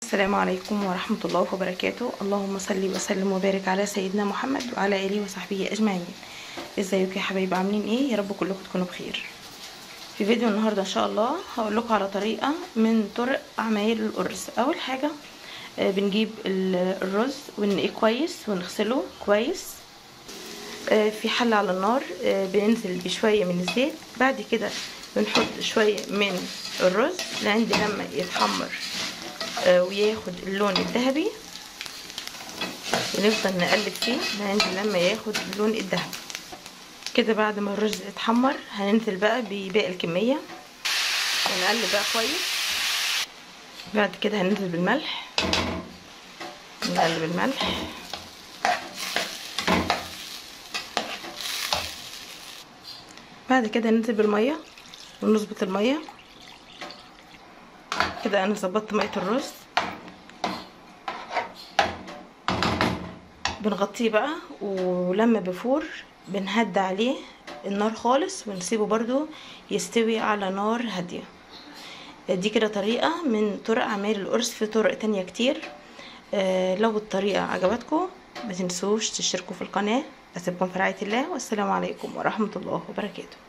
السلام عليكم ورحمة الله وبركاته اللهم صل وسلم وبارك على سيدنا محمد وعلى آله وصحبه أجمعين ازيكم يا حبايبي عاملين ايه يا رب كلكم تكونوا بخير في فيديو النهارده ان شاء الله هقول لكم على طريقه من طرق عمايل الارز اول حاجه آه، بنجيب ال- الرز وننقيه كويس ونغسله كويس آه، في حله على النار آه، بننزل بشويه من الزيت بعد كده بنحط شويه من الرز لعند لما يتحمر آه، وياخد اللون الذهبي ونفضل نقلب فيه لعند لما ياخد اللون الذهبي كده بعد ما الرز اتحمر هننزل بقى بباقي الكميه ونقلب بقى كويس بعد كده هننزل بالملح نقلب الملح بعد كده ننزل بالميه ونظبط الميه كده انا ظبطت ميه الرز بنغطيه بقى ولما بفور بنهدى عليه النار خالص ونسيبه برضو يستوي على نار هادية دي كده طريقة من طرق عمايل القرص في طرق تانية كتير آه لو الطريقة عجبتكم ما تنسوش تشتركوا في القناة أسيبكم في رعاية الله والسلام عليكم ورحمة الله وبركاته